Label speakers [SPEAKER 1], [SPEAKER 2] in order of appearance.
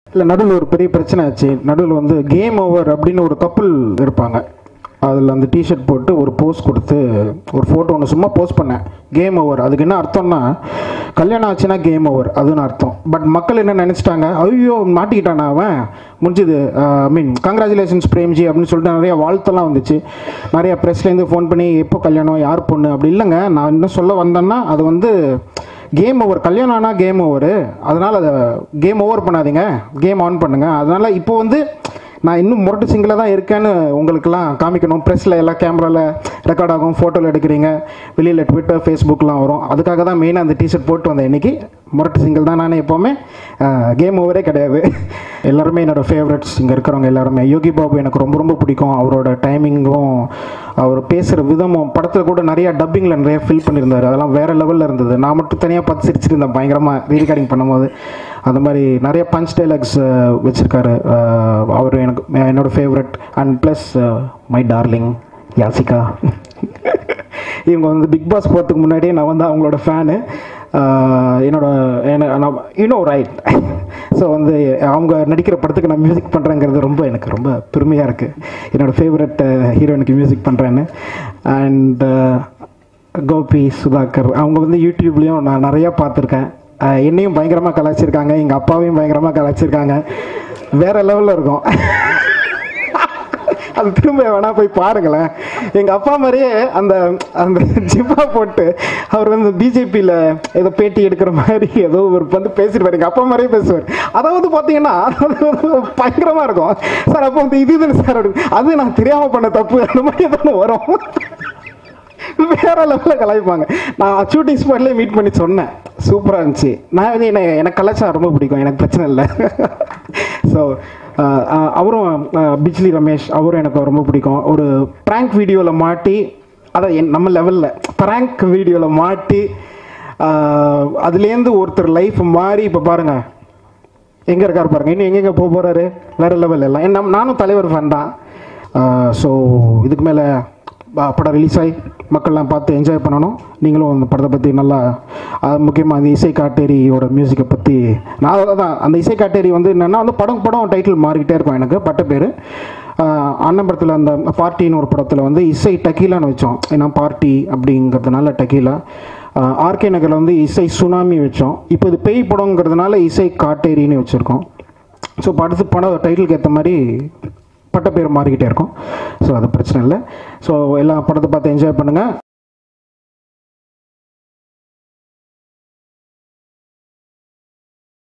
[SPEAKER 1] இல்லை நடுவில் ஒரு பெரிய பிரச்சனை ஆச்சு நடுவில் வந்து கேம் ஓவர் அப்படின்னு ஒரு கப்புள் இருப்பாங்க அதில் அந்த டிஷர்ட் போட்டு ஒரு போஸ் கொடுத்து ஒரு ஃபோட்டோ ஒன்று சும்மா போஸ்ட் பண்ணேன் கேம் ஓவர் அதுக்கு என்ன அர்த்தம்னா கல்யாணம் ஆச்சுன்னா கேம் ஓவர் அதுன்னு அர்த்தம் பட் மக்கள் என்ன நினச்சிட்டாங்க ஐயோ மாட்டிக்கிட்டானா அவன் முடிஞ்சுது ஐ மீன் கங்க்ராச்சுலேஷன்ஸ் பிரேம்ஜி அப்படின்னு சொல்லிட்டு நிறைய வாழ்த்தெல்லாம் வந்துச்சு நிறைய ப்ரெஸ்லேருந்து ஃபோன் பண்ணி எப்போ கல்யாணம் யார் பொண்ணு அப்படி இல்லைங்க நான் என்ன சொல்ல வந்தேன்னா அது வந்து கேம் ஓவர் கல்யாணம் ஆனால் கேம் ஓவர் அதனால் அதை கேம் ஓவர் பண்ணாதீங்க கேம் ஆன் பண்ணுங்க அதனால் இப்போ வந்து நான் இன்னும் முரட்டு சிங்கில் தான் இருக்கேன்னு உங்களுக்கெல்லாம் காமிக்கணும் ப்ரெஸ்ஸில் எல்லாம் கேமராவில் ரெக்கார்ட் ஆகும் ஃபோட்டோவில் எடுக்கிறீங்க வெளியில் ட்விட்டர் ஃபேஸ்புக்லாம் வரும் அதுக்காக தான் மெயினாக அந்த டிஷர்ட் போட்டு வந்தேன் இன்றைக்கி முரட்டு சிங்கிள் தான் நான் எப்போவுமே கேம் ஓவரே கிடையாது எல்லாருமே என்னோடய ஃபேவரட்ஸ் இங்கே இருக்கிறவங்க எல்லாருமே யோகி பாபு எனக்கு ரொம்ப ரொம்ப பிடிக்கும் அவரோட டைமிங்கும் அவர் பேசுகிற விதமும் படத்தில் கூட நிறையா டப்பிங்கில் நிறைய ஃபில் பண்ணியிருந்தார் அதெல்லாம் வேறு லெவலில் இருந்தது நான் மட்டும் தனியாக பார்த்து சிரிச்சிட்டு இருந்தேன் பயங்கரமாக ரீரெக்கார்டிங் பண்ணும்போது அந்த மாதிரி நிறைய பஞ்ச் டைலாக்ஸ் வச்சுருக்காரு அவர் எனக்கு என்னோட favourite and plus my darling Yashika இவங்க வந்து பிக் பாஸ் போகிறதுக்கு முன்னாடியே நான் வந்து அவங்களோட ஃபேனு என்னோட யூனோ ரைட் ஸோ வந்து அவங்க நடிக்கிற படத்துக்கு நான் மியூசிக் பண்ணுறேங்கிறது ரொம்ப எனக்கு ரொம்ப பெருமையாக இருக்குது என்னோட ஃபேவரட் ஹீரோயினுக்கு மியூசிக் பண்ணுறேன்னு அண்ட் கோபி சுதாகர் அவங்க வந்து யூடியூப்லேயும் நான் நிறையா பார்த்துருக்கேன் அஹ் என்னையும் பயங்கரமாக கலாய்ச்சிருக்காங்க எங்கள் அப்பாவையும் பயங்கரமாக கலாய்ச்சிருக்காங்க வேற லெவலில் இருக்கும் அது திரும்ப வேணா போய் பாருங்களேன் எங்கள் அப்பா மாதிரியே அந்த அந்த ஜிப்பா போட்டு அவர் வந்து பிஜேபியில் ஏதோ பேட்டி எடுக்கிற மாதிரி ஏதோ ஒரு வந்து பேசிட்டு எங்கள் அப்பா மாதிரியே பேசுவார் அதாவது பார்த்தீங்கன்னா பயங்கரமாக இருக்கும் சார் அப்போ வந்து இது இதுன்னு சார் அப்படி அது நான் தெரியாமல் பண்ண தப்பு அந்த மாதிரி ஏதோ ஒண்ணு வரும் வேற லெவலில் கலாய்ப்பாங்க நான் ஷூட்டிங் ஸ்பாட்லேயே மீட் பண்ணி சொன்னேன் சூப்பராக இருந்துச்சு நான் வந்து என்ன எனக்கு கலாச்சாரம் ரொம்ப பிடிக்கும் எனக்கு பிரச்சனை இல்லை ஸோ அவரும் அஹ், பிஜ்லி ரமேஷ் அவரும் எனக்கு ரொம்ப பிடிக்கும் ஒரு ப்ராங்க் வீடியோவில் மாட்டி அதை என் நம்ம லெவலில் ப்ராங்க் வீடியோவில் மாட்டி அஹ், அதுலேருந்து ஒருத்தர் லைஃப் மாறி இப்போ பாருங்கள் எங்கே இருக்கார் பாருங்க இன்னும் எங்கெங்கே போக போகிறாரு வேறு லெவல் எல்லாம் என்ன நானும் தலைவர் ஃபேன் தான் ஸோ இதுக்கு மேலே படம் ரிலீஸ் ஆகி மக்கள்லாம் பார்த்து என்ஜாய் பண்ணணும் நீங்களும் அந்த படத்தை பற்றி நல்லா முக்கியமாக அந்த இசை காட்டேரியோட மியூசிக்கை பற்றி நான் அதான் அந்த இசை காட்டேரி வந்து என்னென்னா வந்து படம் படம் டைட்டில் மாறிக்கிட்டே இருக்கும் எனக்கு பட்ட பேர் அண்ணன் படத்தில் அந்த பார்ட்டின்னு ஒரு படத்தில் வந்து இசை டக்கீலான்னு வச்சோம் ஏன்னா பார்ட்டி அப்படிங்கிறதுனால டக்கீலா ஆர்கே நகரில் வந்து இசை சுனாமி வச்சோம் இப்போ இது பேய் படங்கிறதுனால இசை காட்டேரின்னு வச்சுருக்கோம் ஸோ படத்து படம் டைட்டிலுக்கு ஏற்ற மாதிரி பட்ட பேர் மாறிக்கிட்டே இருக்கும் ஸோ அது பிரச்சனை இல்லை ஸோ எல்லா படத்தை பார்த்து என்ஜாய் பண்ணுங்கள்